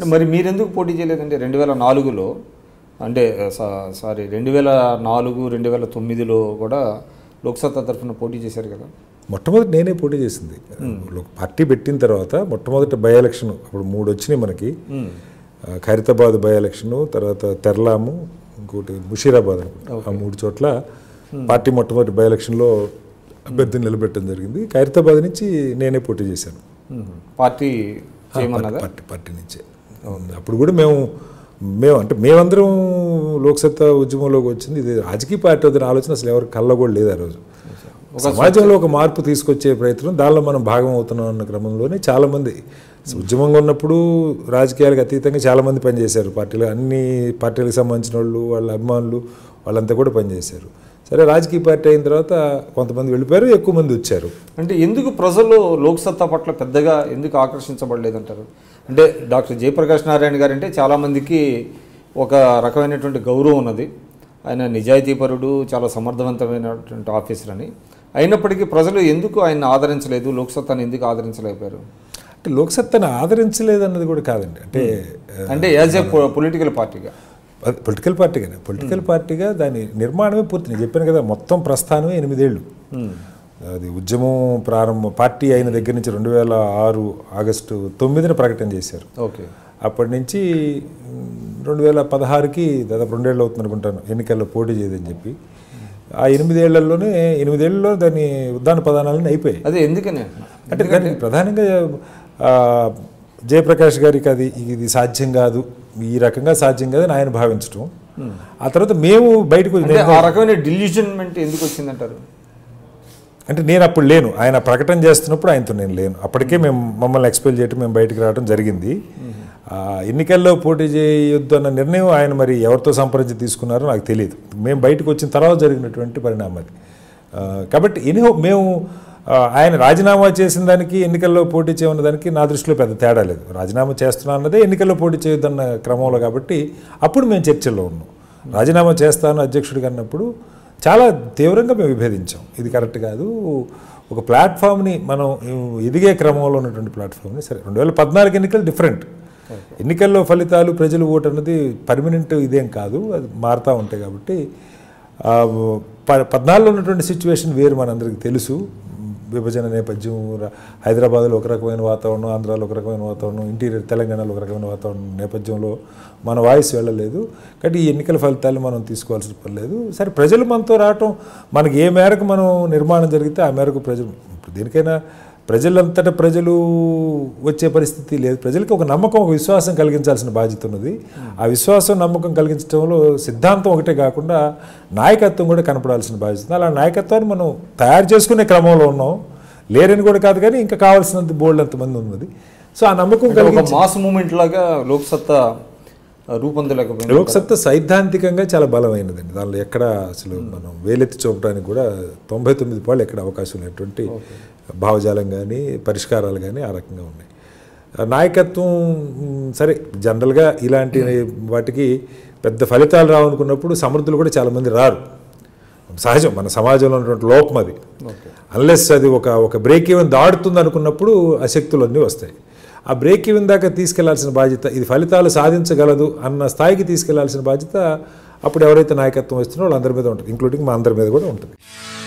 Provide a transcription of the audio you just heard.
మరి మీరెందుకు పోటీ చేయలేదంటే రెండు వేల నాలుగులో అంటే సా- సారీ రెండు వేల నాలుగు రెండు వేల తొమ్మిదిలో కూడా లోక్సత్తా తరఫున పోటీ చేశారు కదా మొట్టమొదటి నేనే పోటీ చేసింది లో- పార్టీ పెట్టిన తర్వాత మొట్టమొదటి బై ఎలక్షన్ అప్పుడు మూడు వచ్చినాయి మనకి ఆ, ఖైరతాబాద్ బై ఎలక్షన్ తర్వాత తెర్లాము ఇంకోటి ముషీరాబాద్ అనుకుంటా. ఆ మూడు చోట్ల పార్టీ మొట్టమొదటి బై ఎలక్షన్లో అభ్యర్థిని నిలబెట్టడం జరిగింది ఖైరతాబాద్ నుంచి నేనే పోటీ చేశాను మ్మ్. పార్టీ చేయమన్నదా పార్టీ పార్టీ నుంచే అప్పుడు కూడా మేము మేము అంటే మేమందరం లోక్సత్తా ఉద్యమంలోకి వచ్చింది ఇది రాజకీయ పార్టీ వద్ద ఆలోచన అసలు ఎవరి కళ్ళ కూడా లేదు ఆ రోజు సమాజంలో ఒక మార్పు తీసుకొచ్చే ప్రయత్నం దానిలో మనం భాగం అవుతున్నాం అన్న క్రమంలోనే చాలామంది ఉద్యమంగా ఉన్నప్పుడు రాజకీయాలకు అతీతంగా చాలామంది పనిచేశారు పార్టీలు అన్ని పార్టీలకు సంబంధించిన వాళ్ళు వాళ్ళ అభిమానులు వాళ్ళంతా కూడా పనిచేశారు సరే రాజకీయ పార్టీ అయిన తర్వాత కొంతమంది వెళ్ళిపోయారు ఎక్కువ మంది వచ్చారు అంటే ఎందుకు ప్రజలు లోక్సత్తా పట్ల పెద్దగా ఎందుకు ఆకర్షించబడలేదంటారు అంటే డాక్టర్ జయప్రకాష్ నారాయణ గారు అంటే చాలామందికి ఒక రకమైనటువంటి గౌరవం ఉన్నది ఆయన నిజాయితీపరుడు చాలా సమర్థవంతమైనటువంటి ఆఫీసర్ అని అయినప్పటికీ ప్రజలు ఎందుకు ఆయన ఆదరించలేదు లోక్సత్తాను ఎందుకు ఆదరించలేకపోయారు అంటే లోక్సత్తాను ఆదరించలేదు అన్నది కూడా కాదండి అంటే అంటే యాజ్ ఏ పొలిటికల్ పార్టీగా అది పొలిటికల్ పార్టీగానే పొలిటికల్ పార్టీగా దాని నిర్మాణమే పూర్తి నేను చెప్పాను కదా మొత్తం ప్రస్థానమే ఎనిమిదేళ్ళు అది ఉద్యమం ప్రారంభం పార్టీ అయిన దగ్గర నుంచి రెండు వేల ఆరు ఆగస్టు తొమ్మిదిన ప్రకటన చేశారు ఓకే అప్పటి నుంచి మ్, రెండు వేల పదహారుకి దాదాపు రెండేళ్ళు అవుతుంది అనుకుంటాను ఎన్నికల్లో పోటీ చేయదని చెప్పి ఆ ఎనిమిదేళ్లలోనే ఎనిమిదేళ్లలో దాని ఉద్దాన పదానాలన్నీ అయిపోయాయి అదే ఎందుకని అంటే దానికి ప్రధానంగా ఆ, జయప్రకాష్ గారికి అది ఇది సాధ్యం కాదు ఈ రకంగా సాధ్యం కాదని ఆయన భావించడం ఆ తర్వాత మేము బయటకు అంటే ఆ రకమైన డిల్యూజన్మెంట్ ఎందుకు వచ్చిందంటారు అంటే నేను అప్పుడు లేను ఆయన ప్రకటన చేస్తున్నప్పుడు ఆయనతో నేను లేను అప్పటికే మేము మమ్మల్ని ఎక్స్పెల్ చేయటం మేము బయటికి రావడం జరిగింది ఆ, ఎన్నికల్లో పోటీ చేయొద్దు అన్న నిర్ణయం ఆయన మరి ఎవరితో సంప్రదించి తీసుకున్నారో నాకు తెలియదు మేము బయటకు వచ్చిన తర్వాత జరిగినటువంటి పరిణామం అది ఆ, కాబట్టి ఎనిహో మేము ఆ, ఆయన రాజీనామా చేసిన దానికి ఎన్నికల్లో పోటీ చేయన్న దానికి నా దృష్టిలో పెద్ద తేడా లేదు రాజీనామా చేస్తున్నా అన్నదే ఎన్నికల్లో పోటీ చేయొద్దన్న క్రమంలో కాబట్టి అప్పుడు మేము చర్చల్లో ఉన్నాం రాజీనామా చేస్తాను అధ్యక్షుడిగా అన్నప్పుడు చాలా తీవ్రంగా మేము విభేదించాం ఇది కరెక్ట్ కాదు ఒక ప్లాట్ఫామ్ని మనం ఎదిగే క్రమంలో ఉన్నటువంటి ప్లాట్ఫామ్ని సరే రెండు వేల పద్నాలుగు ఎన్నికలు డిఫరెంట్ ఎన్నికల్లో ఫలితాలు ప్రజలు ఓటు అన్నది పర్మనెంట్ ఇదేం కాదు అది మారుతూ ఉంటాయి కాబట్టి ఆ, ప- పద్నాలుగులో ఉన్నటువంటి సిచ్యువేషన్ వేరు మనందరికీ తెలుసు విభజన నేపథ్యం ర- హైదరాబాద్లో ఒక రకమైన వాతావరణం ఆంధ్రాలో ఒక రకమైన వాతావరణం ఇంటీరియర్ తెలంగాణలో ఒక రకమైన వాతావరణం నేపథ్యంలో మన వాయిస్ వెళ్ళలేదు కాబట్టి ఈ ఎన్నికల ఫలితాలు మనం తీసుకోవాల్సిన పని లేదు సరే ప్రజలు మనతో రావటం మనకి ఏ మేరకు మనం నిర్మాణం జరిగితే ఆ మేరకు ప్రజలు ఇప్పుడు దేనికైనా ప్రజలంతటా ప్రజలు వచ్చే పరిస్థితి లేదు ప్రజలకి ఒక నమ్మకం ఒక విశ్వాసం కలిగించాల్సిన బాధ్యత ఉన్నది ఆ విశ్వాసం నమ్మకం కలిగించడంలో సిద్ధాంతం ఒకటే కాకుండా నాయకత్వం కూడా కనపడాల్సిన బాధ్యత ఉంది. అలా నాయకత్వాన్ని మనం తయారు చేసుకునే క్రమంలో ఉన్నాం లేరని కూడా కాదు కానీ ఇంకా కావాల్సినంత బోల్డ్ అంతమంది ఉన్నది సో ఆ నమ్మకం అంటే కలిగి ఒక మాస్ మూమెంట్ లాగా లోక్సత్తా రూపొందలేకపోయింది లోక్సత్తా సైద్ధాంతికంగా చాలా బలమైనదండి దానిలో ఎక్కడ అసలు మనం వేలెత్తి చూపడానికి కూడా తొంభై తొమ్మిది పాళ్ళు ఎక్కడ అవకాశం లేనటువంటి భావజాలం కానీ పరిష్కారాలు కానీ ఆ రకంగా ఉన్నాయి ఆ నాయకత్వం మ్, సరే జనరల్గా ఇలాంటి వాటికి పెద్ద ఫలితాలు రావనుకున్నప్పుడు సమర్థులు కూడా చాలామంది రారు సహజం మన సమాజంలో ఉన్నటువంటి లోపం అది అన్లెస్ అది ఒక ఒక బ్రేక్ ఈవెన్ దాడుతుంది అనుకున్నప్పుడు అశక్తులు అన్నీ వస్తాయి ఆ బ్రేక్ ఈవెన్ దాకా తీసుకెళ్లాల్సిన బాధ్యత ఇది ఫలితాలు సాధించగలదు అన్న స్థాయికి తీసుకెళ్లాల్సిన బాధ్యత అప్పుడు ఎవరైతే నాయకత్వం ఇస్తున్నారో వాళ్ళందరి మీద ఉంటుంది ఇంక్లూడింగ్ మా అందరి మీద కూడా ఉంటుంది